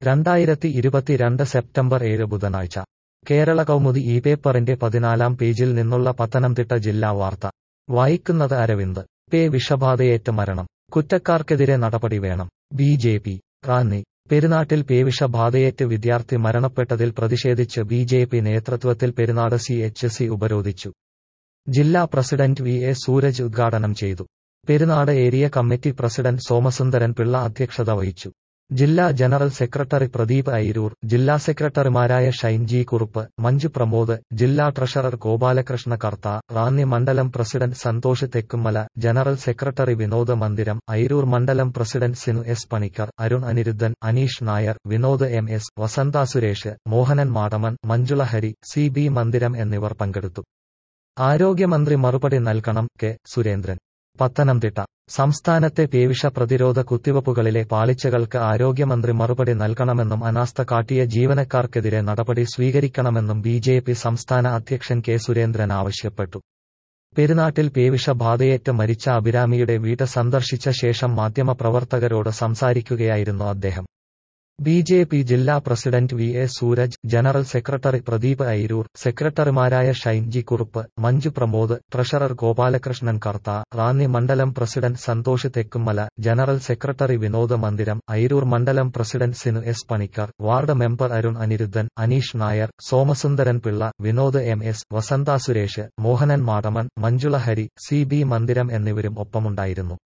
രണ്ടായിരത്തി ഇരുപത്തിരണ്ട് സെപ്റ്റംബർ ഏഴ് ബുധനാഴ്ച കേരള കൗമുദി ഈ പേപ്പറിന്റെ പതിനാലാം പേജിൽ നിന്നുള്ള പത്തനംതിട്ട ജില്ലാ വാർത്ത വായിക്കുന്നത് അരവിന്ദ് പേ വിഷബാധയേറ്റ് മരണം കുറ്റക്കാർക്കെതിരെ നടപടി വേണം ബി ജെ പി റാന്നി പെരുന്നാട്ടിൽ പേവിഷബാധയേറ്റ് വിദ്യാർത്ഥി മരണപ്പെട്ടതിൽ പ്രതിഷേധിച്ച് ബി ജെ പി നേതൃത്വത്തിൽ പെരുന്നാട് സി എച്ച് സി ഉപരോധിച്ചു ജില്ലാ പ്രസിഡന്റ് വി എ സൂരജ് ഉദ്ഘാടനം ചെയ്തു Perunad area committee president Somasundaran Pillai അധ്യക്ഷത വഹിച്ചു ജില്ലാ ജനറൽ സെക്രട്ടറി പ്രദീപ് ഐരൂർ ജില്ലാ സെക്രട്ടറിമാരായ ഷൈൻജി കുറുപ്പ് മഞ്ജു പ്രമോദ് ജില്ലാ ട്രഷറർ ഗോപാലകൃഷ്ണ കർത്ത റാന്നി മണ്ഡലം president Santhosh Thekkummala general secretary Vinod Mandiram Airoor മണ്ഡലം president Sinu S Panicker Arun Aniruddhan Aneesh Nair Vinod M S Vasantha Suresh Mohanan Madamon Manjula Hari C B Mandiram എന്നിവർ പങ്കെടുത്തു ആരോഗ്യമന്ത്രി മറുപടി നൽകണം കെ സുരേന്ദ്രൻ പത്തനംതിട്ട സംസ്ഥാനത്തെ പേവിഷ പ്രതിരോധ കുത്തിവയ്പ്പുകളിലെ പാളിച്ചകൾക്ക് ആരോഗ്യമന്ത്രി മറുപടി നൽകണമെന്നും അനാസ്ഥ കാട്ടിയ ജീവനക്കാർക്കെതിരെ നടപടി സ്വീകരിക്കണമെന്നും ബി ജെ പി സംസ്ഥാന അധ്യക്ഷൻ കെ സുരേന്ദ്രൻ ആവശ്യപ്പെട്ടു പെരുന്നാട്ടിൽ പേവിഷ ബാധയേറ്റ് മരിച്ച അഭിരാമിയുടെ വീട് സന്ദർശിച്ച ശേഷം മാധ്യമപ്രവർത്തകരോട് സംസാരിക്കുകയായിരുന്നു അദ്ദേഹം ബി ജെ പി ജില്ലാ president V A Suraj general secretary Pradeep Airoor സെക്രട്ടറിമാരായ ഷൈൻജി കുറുപ്പ് മഞ്ജു പ്രമോദ് ട്രഷറർ ഗോപാലകൃഷ്ണൻ കർത്ത റാന്നി മണ്ഡലം president Santhosh Thekkummala general secretary Vinod Mandiram Airoor മണ്ഡലം president Sinu S Panicker ward member Arun Aniruddhan Aneesh Nair Somasundaran Pillai Vinod M S Vasantha Suresh Mohanan Madamon Manjula Hari C B Mandiram എന്നിവരും ഒപ്പമുണ്ടായിരുന്നു